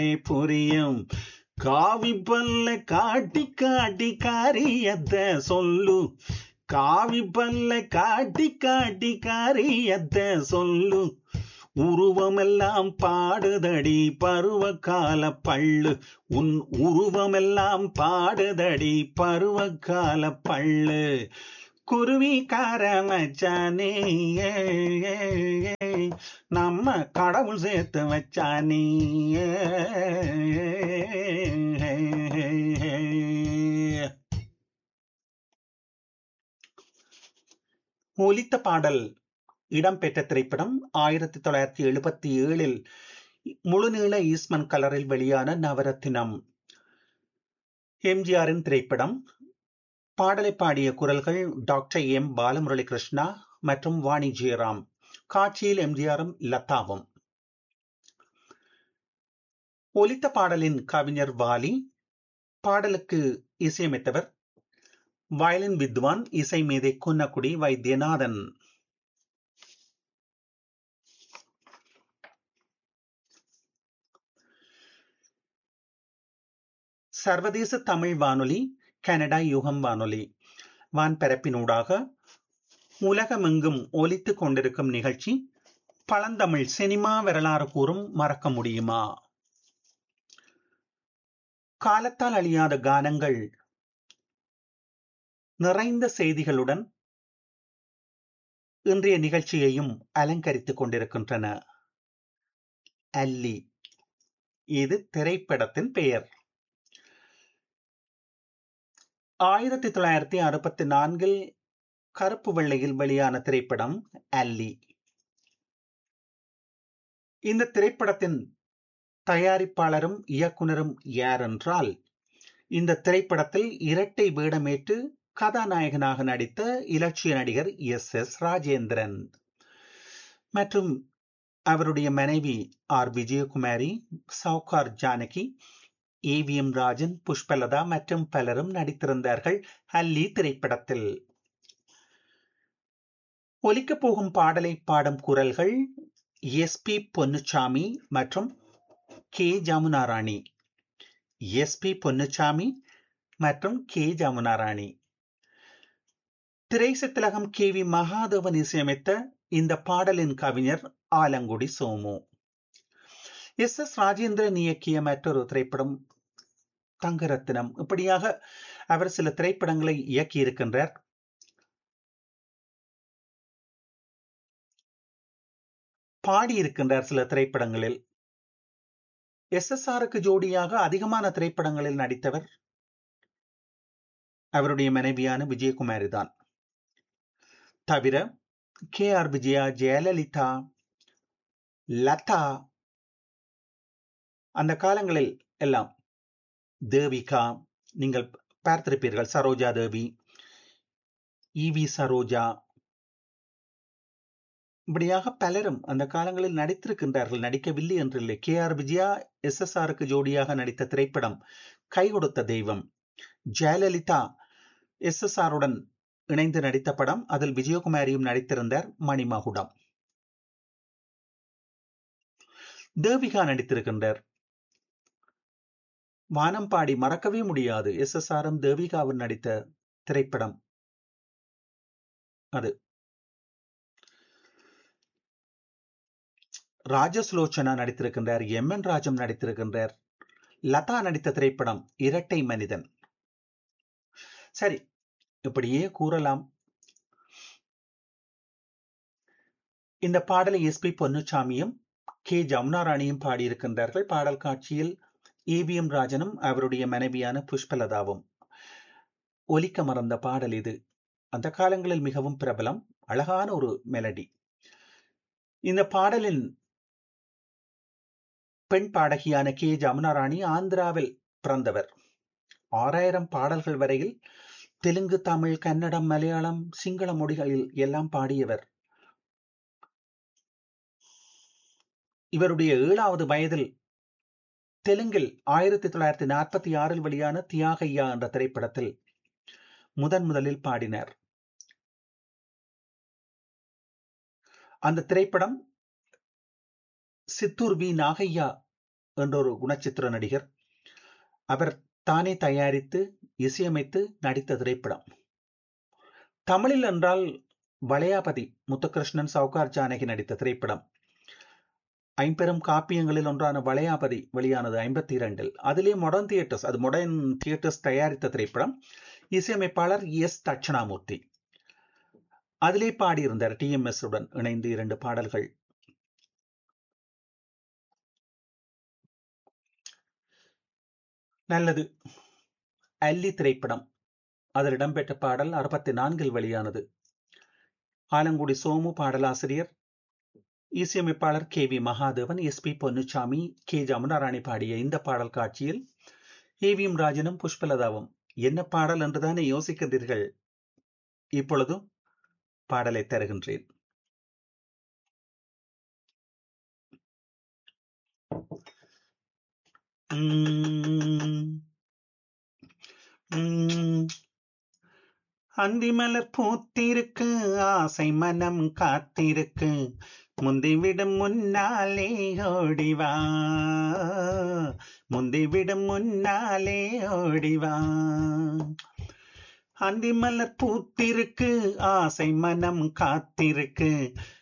புரியும் காவி பல்ல காட்டி காட்டி காரியத்த சொல்லு காவி பல்ல காட்டி காட்டி காரியத்த சொல்லு உருவமெல்லாம் பாடுதடி பருவ கால பள்ளு உன் உருவமெல்லாம் பாடுதடி பருவ கால பள்ளு குருவிக்கார மச்சானே நம்ம கடவுள் சேர்த்து வச்சானே ஒலித்த பாடல் இடம்பெற்ற திரைப்படம் ஆயிரத்தி தொள்ளாயிரத்தி எழுபத்தி ஏழில் முழுநீள ஈஸ்மன் கலரில் வெளியான நவரத்தினம் எம்ஜிஆரின் திரைப்படம் பாடலை பாடிய குரல்கள் டாக்டர் எம் பாலமுரளி கிருஷ்ணா மற்றும் வாணி ஜெயராம் காட்சியில் எம்ஜிஆரும் லதாவும் ஒலித்த பாடலின் கவிஞர் வாலி பாடலுக்கு இசையமைத்தவர் வயலின் வித்வான் இசை மேதை குன்னக்குடி வைத்தியநாதன் சர்வதேச தமிழ் வானொலி கனடா யுகம் வானொலி வான்பரப்பினூடாக உலகமெங்கும் ஒலித்துக் கொண்டிருக்கும் நிகழ்ச்சி பழந்தமிழ் சினிமா வரலாறு கூறும் மறக்க முடியுமா காலத்தால் அழியாத கானங்கள் நிறைந்த செய்திகளுடன் இன்றைய நிகழ்ச்சியையும் அலங்கரித்துக் கொண்டிருக்கின்றன அல்லி இது திரைப்படத்தின் பெயர் ஆயிரத்தி தொள்ளாயிரத்தி அறுபத்தி நான்கில் கருப்பு வெள்ளையில் வெளியான திரைப்படம் அல்லி இந்த திரைப்படத்தின் தயாரிப்பாளரும் இயக்குனரும் யார் என்றால் இந்த திரைப்படத்தில் இரட்டை வேடமேற்று கதாநாயகனாக நடித்த இலட்சிய நடிகர் எஸ் எஸ் ராஜேந்திரன் மற்றும் அவருடைய மனைவி ஆர் விஜயகுமாரி சவுகார் ஜானகி ஏவிஎம் ராஜன் புஷ்பலதா மற்றும் பலரும் நடித்திருந்தார்கள் அல்லி திரைப்படத்தில் ஒலிக்கப் போகும் பாடலை பாடும் குரல்கள் எஸ் பி பொன்னுச்சாமி மற்றும் K Jamunarani S P Ponnuchamy மற்றும் கே ஜமுனாராணி திரைசத்திலகம் கே வி மகாதேவன் இசையமைத்த இந்த பாடலின் கவிஞர் ஆலங்குடி சோமு எஸ் எஸ் ராஜேந்திரன் இயக்கிய மற்றொரு திரைப்படம் தங்கரத்தினம் இப்படியாக அவர் சில திரைப்படங்களை இயக்கி இருக்கின்றார் பாடியிருக்கின்றார் சில திரைப்படங்களில் எஸ் எஸ் ஆருக்கு ஜோடியாக அதிகமான திரைப்படங்களில் நடித்தவர் அவருடைய மனைவியான விஜயகுமாரி தான் தவிர கே ஆர் விஜயா ஜெயலலிதா லதா அந்த காலங்களில் எல்லாம் தேவிகா நீங்கள் பார்த்திருப்பீர்கள் சரோஜா தேவி இவி சரோஜா இப்படியாக பலரும் அந்த காலங்களில் நடித்திருக்கின்றார்கள் நடிக்கவில்லை என்றில்லை K R Vijaya S S ஆருக்கு ஜோடியாக நடித்த திரைப்படம் கை கொடுத்த தெய்வம் ஜெயலலிதா எஸ் எஸ் ஆருடன் இணைந்து நடித்த படம் அதில் விஜயகுமாரியும் நடித்திருந்தார் மணிமகுடம் தேவிகா நடித்திருக்கின்றார் வானம்பாடி மறக்கவே முடியாது எஸ் எஸ் ஆரும் தேவிகாவும் நடித்த திரைப்படம் அது ராஜஸ்லோச்சனா நடித்திருக்கின்றார் எம் என் ராஜம் நடித்திருக்கின்றார் லதா நடித்த திரைப்படம் இரட்டை மனிதன் சரி இப்படியே கூறலாம் இந்த பாடலை எஸ் பி பொன்னுச்சாமியும் கே ஜமுனாராணியும் பாடியிருக்கின்றார்கள் பாடல் காட்சியில் ஏவிஎம் ராஜனும் அவருடைய மனைவியான புஷ்பலதாவும் ஒலிக்க மறந்த பாடல் இது அந்த காலங்களில் மிகவும் பிரபலம் அழகான ஒரு மெலடி இந்த பாடலின் பெண் பாடகியான கே ஜமுனாராணி ஆந்திராவில் பிறந்தவர் ஆறாயிரம் பாடல்கள் வரையில் தெலுங்கு தமிழ் கன்னடம் மலையாளம் சிங்கள மொழிகளில் எல்லாம் பாடியவர் இவருடைய ஏழாவது வயதில் தெலுங்கில் ஆயிரத்தி தொள்ளாயிரத்தி நாற்பத்தி ஆறில் வெளியான தியாகையா என்ற திரைப்படத்தில் முதன் முதலில் பாடினார் அந்த திரைப்படம் சித்தூர் வி நாகையா என்ற ஒரு குணச்சித்திர நடிகர் அவர் தானே தயாரித்து இசையமைத்து நடித்த திரைப்படம் தமிழில் என்றால் வளையாபதி முத்துகிருஷ்ணன் சவுகார் ஜானகி நடித்த திரைப்படம் ஐம்பெரும் காப்பியங்களில் ஒன்றான வளையாபதி வெளியானது ஐம்பத்தி இரண்டில் அதிலே மொடர்ன் தியேட்டர்ஸ் அது மொடர்ன் தியேட்டர்ஸ் தயாரித்த திரைப்படம் இசையமைப்பாளர் எஸ் தட்சணாமூர்த்தி அதிலே பாடியிருந்தார் டி எம் எஸ் உடன் இணைந்து இரண்டு பாடல்கள் நல்லது அல்லி திரைப்படம் அதில் இடம்பெற்ற பாடல் அறுபத்தி நான்கில் வெளியானது ஆலங்குடி சோமு பாடலாசிரியர் இசையமைப்பாளர் K V Mahadevan S P Ponnuchamy K Jamunarani பாடிய இந்த பாடல் காட்சியில் ஏவிஎம் ராஜனும் புஷ்பலதாவும் என்ன பாடல் என்றுதானே யோசிக்கின்றீர்கள் இப்பொழுதும் பாடலை தருகின்றேன் அந்திமலர் பூத்திருக்கு ஆசை மனம் காத்திருக்கு முந்திவிடும் முன்னாலே ஓடிவா முந்திவிடும் முன்னாலே ஓடிவா அந்திமலர் பூத்திருக்கு ஆசை மனம் காத்திருக்கு